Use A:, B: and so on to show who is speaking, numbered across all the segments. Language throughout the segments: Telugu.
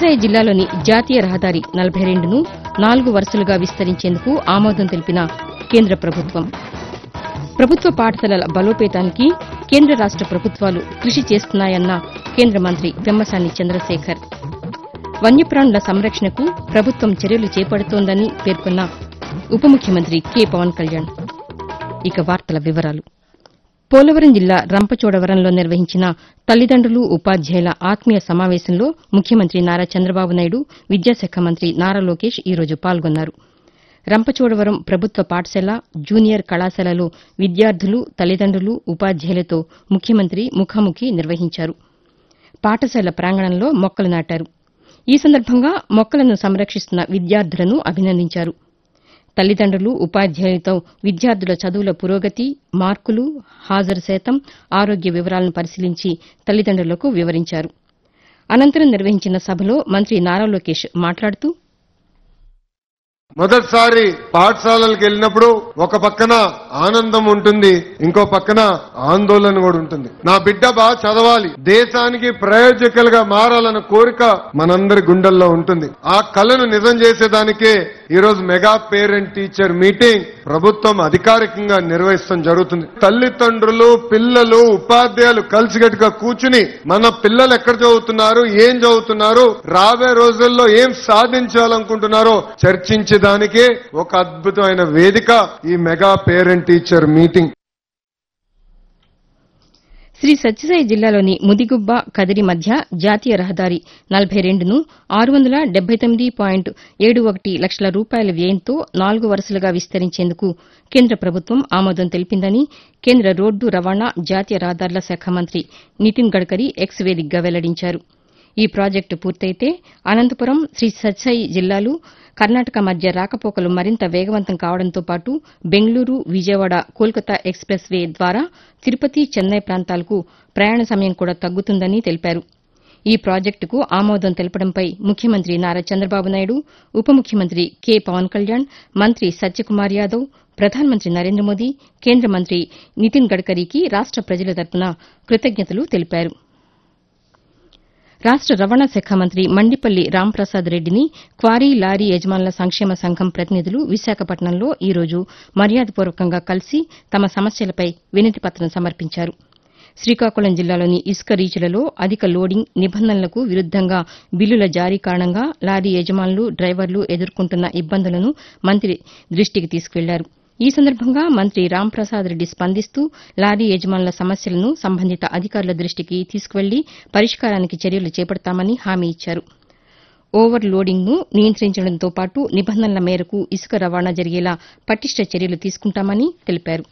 A: సత్యసాయి జిల్లాలోని జాతీయ రహదారి నలభై రెండును నాలుగు వరుసలుగా విస్తరించేందుకు ఆమోదం తెలిపిన కేంద్ర ప్రభుత్వం ప్రభుత్వ పాఠశాలల బలోపేతానికి కేంద్ర రాష్ట ప్రభుత్వాలు కృషి చేస్తున్నాయన్న కేంద్ర మంత్రి పెమ్మసాని చంద్రశేఖర్ వన్యప్రాణుల సంరక్షణకు ప్రభుత్వం చర్యలు చేపడుతోందని పేర్కొన్న ఉప ముఖ్యమంత్రి కె పవన్ కళ్యాణ్ ఇక వార్తల వివరాలు పోలవరం జిల్లా రంపచోడవరంలో నిర్వహించిన తల్లిదండ్రులు ఉపాధ్యాయుల ఆత్మీయ సమావేశంలో ముఖ్యమంత్రి నారా చంద్రబాబు నాయుడు విద్యాశాఖ మంత్రి నారా లోకేష్ ఈరోజు పాల్గొన్నారు రంపచోడవరం ప్రభుత్వ పాఠశాల జూనియర్ కళాశాలలో విద్యార్థులు తల్లిదండ్రులు ఉపాధ్యాయులతో ముఖ్యమంత్రి ముఖాముఖి నిర్వహించారు పాఠశాల ప్రాంగణంలో మొక్కలు నాటారు ఈ సందర్భంగా మొక్కలను సంరక్షిస్తున్న విద్యార్థులను అభినందించారు తల్లిదండ్రులు ఉపాధ్యాయులతో విద్యార్థుల చదువుల పురోగతి మార్కులు హాజరు శాతం ఆరోగ్య వివరాలను పరిశీలించి తల్లిదండ్రులకు వివరించారు అనంతరం నిర్వహించిన సభలో మంత్రి నారా లోకేష్ మాట్లాడుతూ
B: మొదటిసారి పాఠశాలలకు వెళ్ళినప్పుడు ఒక పక్కన ఆనందం ఉంటుంది ఇంకో పక్కన ఆందోళన కూడా ఉంటుంది నా బిడ్డ బాగా చదవాలి దేశానికి ప్రయోజకులుగా మారాలన్న కోరిక మనందరి గుండెల్లో ఉంటుంది ఆ కళను నిజం చేసేదానికే ఈ రోజు మెగా పేరెంట్ టీచర్ మీటింగ్ ప్రభుత్వం అధికారికంగా నిర్వహిస్తాం జరుగుతుంది తల్లిదండ్రులు పిల్లలు ఉపాధ్యాయులు కలిసికట్టుగా కూర్చుని మన పిల్లలు ఎక్కడ చదువుతున్నారు ఏం చదువుతున్నారు రాబోయే రోజుల్లో ఏం సాధించాలనుకుంటున్నారో చర్చించడానికే ఒక అద్భుతమైన వేదిక ఈ mega parent teacher meeting
A: Sri Sathya జిల్లాలోని ముదిగుబ్బ కదిరి మధ్య జాతీయ రహదారి నలభై రెండును ఆరు వందల డెబ్బై తొమ్మిది పాయింట్ ఏడు ఒకటి లక్షల రూపాయల వ్యయంతో నాలుగు వరుసలుగా విస్తరించేందుకు కేంద్ర ప్రభుత్వం ఆమోదం తెలిపిందని కేంద్ర రోడ్డు రవాణా జాతీయ రహదారుల శాఖ మంత్రి నితిన్ గడ్కరీ ఎక్స్ వేదికగా వెల్లడించారు ఈ ప్రాజెక్టు పూర్తయితే అనంతపురం శ్రీ సత్యసాయి జిల్లాలు కర్ణాటక మధ్య రాకపోకలు మరింత వేగవంతం కావడంతో పాటు బెంగళూరు విజయవాడ కోల్కతా ఎక్స్ప్రెస్ వే ద్వారా తిరుపతి చెన్నై ప్రాంతాలకు ప్రయాణ సమయం కూడా తగ్గుతుందని తెలిపారు ఈ ప్రాజెక్టుకు ఆమోదం తెలపడంపై ముఖ్యమంత్రి నారా చంద్రబాబు నాయుడు ఉప ముఖ్యమంత్రి కె పవన్ కళ్యాణ్ మంత్రి సత్యకుమార్ యాదవ్ ప్రధానమంత్రి నరేంద్ర మోదీ కేంద్ర మంత్రి నితిన్ గడ్కరీకి రాష్ట ప్రజల తరపున కృతజ్ఞతలు తెలిపారు రాష్ట రవాణా శాఖ మంత్రి మండిపల్లి రాంప్రసాద్ రెడ్డిని క్వారీ లారీ యజమానుల సంక్షేమ సంఘం ప్రతినిధులు విశాఖపట్నంలో ఈ రోజు మర్యాదపూర్వకంగా కలిసి తమ సమస్యలపై వినతి పత్రం సమర్పించారు శ్రీకాకుళం జిల్లాలోని ఇసుక రీచులలో అధిక లోడింగ్ నిబంధనలకు విరుద్దంగా బిల్లుల జారీ కారణంగా లారీ యజమానులు డ్రైవర్లు ఎదుర్కొంటున్న ఇబ్బందులను మంత్రి దృష్టికి తీసుకెళ్లారు ఈ సందర్భంగా మంత్రి రాంప్రసాద్ రెడ్డి స్పందిస్తూ లారీ యజమానుల సమస్యలను సంబంధిత అధికారుల దృష్టికి తీసుకువెళ్లి పరిష్కారానికి చర్యలు చేపడతామని హామీ ఇచ్చారు ఓవర్ లోడింగ్ను నియంత్రించడంతో పాటు నిబంధనల మేరకు ఇసుక రవాణా జరిగేలా పటిష్ట చర్యలు తీసుకుంటామని తెలిపారు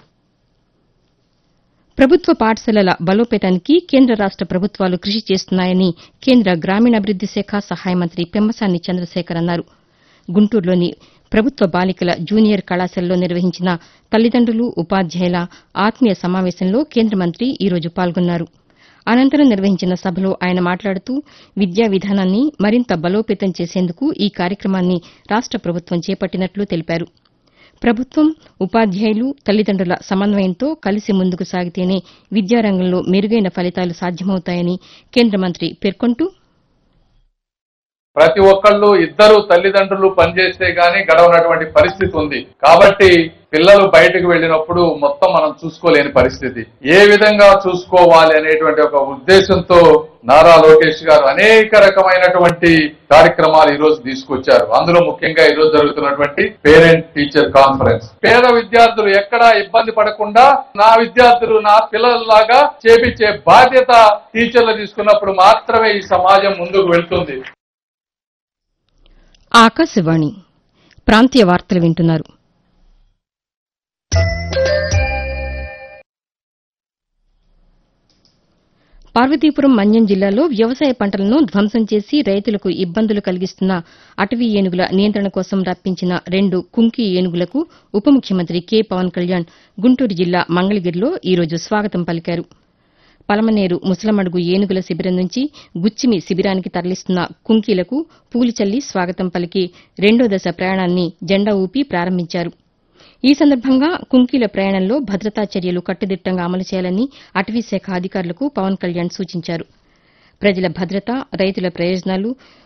A: ప్రభుత్వ పాఠశాలల బలోపేతానికి కేంద్ర రాష్ట ప్రభుత్వాలు కృషి చేస్తున్నాయని కేంద్ర గ్రామీణాభివృద్ది శాఖ సహాయ మంత్రి పెమ్మసాని చంద్రశేఖర్ అన్నారు గుంటూరులోని ప్రభుత్వ బాలికల జూనియర్ కళాశాలలో నిర్వహించిన తల్లిదండ్రులు ఉపాధ్యాయుల ఆత్మీయ సమావేశంలో కేంద్ర మంత్రి ఈ రోజు పాల్గొన్నారు అనంతరం నిర్వహించిన సభలో ఆయన మాట్లాడుతూ విద్యా విధానాన్ని మరింత బలోపేతం చేసేందుకు ఈ కార్యక్రమాన్ని రాష్ట ప్రభుత్వం చేపట్టినట్లు తెలిపారు ప్రభుత్వం ఉపాధ్యాయులు తల్లిదండ్రుల సమన్వయంతో కలిసి ముందుకు సాగితేనే విద్యారంగంలో మెరుగైన ఫలితాలు సాధ్యమవుతాయని కేంద్ర మంత్రి పేర్కొంటూ
C: ప్రతి ఒక్కళ్ళు ఇద్దరు తల్లిదండ్రులు పనిచేస్తే గానీ గడవనటువంటి పరిస్థితి ఉంది కాబట్టి పిల్లలు బయటకు వెళ్ళినప్పుడు మొత్తం మనం చూసుకోలేని పరిస్థితి ఏ విధంగా చూసుకోవాలి అనేటువంటి ఒక ఉద్దేశంతో నారా లోకేష్ గారు అనేక రకమైనటువంటి కార్యక్రమాలు ఈ రోజు తీసుకొచ్చారు అందులో ముఖ్యంగా ఈ రోజు జరుగుతున్నటువంటి పేరెంట్ టీచర్ కాన్ఫరెన్స్ పేద విద్యార్థులు ఎక్కడా ఇబ్బంది పడకుండా నా విద్యార్థులు నా పిల్లలలాగా చేపించే బాధ్యత టీచర్లు తీసుకున్నప్పుడు మాత్రమే ఈ సమాజం ముందుకు వెళ్తుంది
A: ఆకాశవాణి ప్రాంతీయ వార్తలు వింటున్నారు పార్వతీపురం మన్యం జిల్లాలో వ్యవసాయ పంటలను ధ్వంసం చేసి రైతులకు ఇబ్బందులు కలిగిస్తున్న అటవీ ఏనుగుల నియంత్రణ కోసం రప్పించిన రెండు కుంకి ఏనుగులకు ఉప ముఖ్యమంత్రి కె పవన్ కళ్యాణ్ గుంటూరు జిల్లా మంగళగిరిలో ఈ రోజు స్వాగతం పలికారు పలమనేరు ముసలమడుగు ఏనుగుల శిబిరం నుంచి గుచ్చిమి శిబిరానికి తరలిస్తున్న కుంకీలకు పూలు చల్లి స్వాగతం పలికి రెండో దశ ప్రయాణాన్ని జెండా ఊపి ప్రారంభించారు ఈ సందర్భంగా కుంకీల ప్రయాణంలో భద్రతా చర్యలు కట్టుదిట్టంగా అమలు చేయాలని అటవీశాఖ అధికారులకు పవన్ కళ్యాణ్ సూచించారు ప్రజల భద్రత రైతుల ప్రయోజనాలు